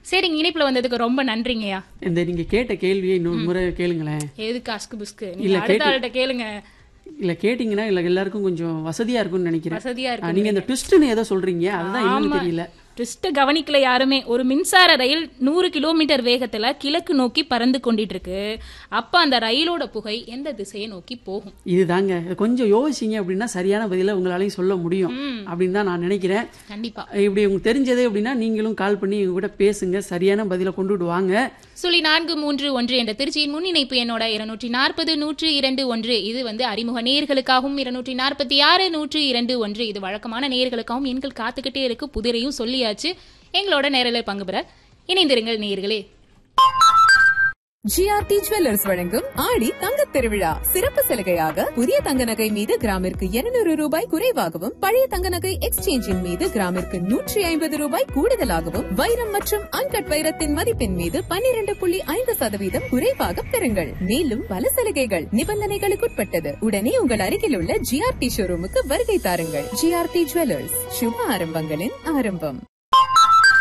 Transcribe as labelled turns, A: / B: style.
A: சரிங்க இணைப்புல வந்ததுக்கு ரொம்ப நன்றிங்கய்யா
B: இந்த நீங்க கேட்ட கேள்வியை இன்னொரு முறை கேளுங்களேன்
A: எதுக்கு அஸ்கு புஸ்கு
B: இல்ல,
A: நீங்க அடுத்த
B: கேட்டு-
A: ஆள்கிட்ட கேளுங்க
B: இல்ல கேட்டீங்கன்னா இல்ல எல்லாருக்கும் கொஞ்சம் வசதியா இருக்கும்னு நினைக்கிறேன்
A: வசதியா
B: ஆ,
A: இருக்கு
B: நீங்க இந்த ட்விஸ்ட்னு ஏதோ சொல்றீங்க அதுதான் என்னன்னு
A: ஆமா.
B: தெரியல
A: ட்விஸ்ட் கவனிக்கல யாருமே ஒரு மின்சார ரயில் நூறு கிலோமீட்டர் வேகத்துல கிழக்கு நோக்கி பறந்து கொண்டிட்டு இருக்கு அப்ப அந்த ரயிலோட புகை எந்த திசையை நோக்கி போகும்
B: இதுதாங்க இது கொஞ்சம் யோசிச்சீங்க அப்படின்னா சரியான பதில உங்களாலையும் சொல்ல முடியும் அப்படின்னு தான் நான் நினைக்கிறேன்
A: கண்டிப்பா
B: இப்படி உங்களுக்கு தெரிஞ்சது அப்படின்னா நீங்களும் கால் பண்ணி எங்க கூட பேசுங்க சரியான பதில கொண்டுட்டு வாங்க
A: சுழி நான்கு மூன்று ஒன்று என்ற திருச்சியின் முன்னிணைப்பு என்னோட இருநூற்றி நாற்பது நூற்று இரண்டு ஒன்று இது வந்து அறிமுக நேர்களுக்காகவும் இருநூற்றி நாற்பத்தி ஆறு நூற்று இரண்டு ஒன்று இது வழக்கமான நேர்களுக்காகவும் எண்கள் காத்துக்கிட்டே இருக்கு புதிரையும் சொல்லியாச்சு எங்களோட நேரில் பங்கு பெற இணைந்திருங்கள் நேர்களே
C: ஜிஆர்டி ஜுவல்லர்ஸ் வழங்கும் ஆடி தங்கத் திருவிழா சிறப்பு சலுகையாக புதிய தங்க நகை மீது கிராமிற்கு 200 ரூபாய் குறைவாகவும் பழைய தங்க நகை எக்ஸ்சேஞ்சின் மீது கிராமிற்கு நூற்றி ஐம்பது ரூபாய் கூடுதலாகவும் வைரம் மற்றும் அன்கட் வைரத்தின் மதிப்பின் மீது 12.5% புள்ளி ஐந்து சதவீதம் குறைவாக பெறுங்கள் மேலும் பல சலுகைகள் நிபந்தனைகளுக்குட்பட்டது உடனே உங்கள் அருகில் உள்ள ஜிஆர்டி ஷோரூமுக்கு வருகை தாருங்கள் ஜிஆர்டி ஜுவல்லர்ஸ் சுப ஆரம்பங்களின் ஆரம்பம்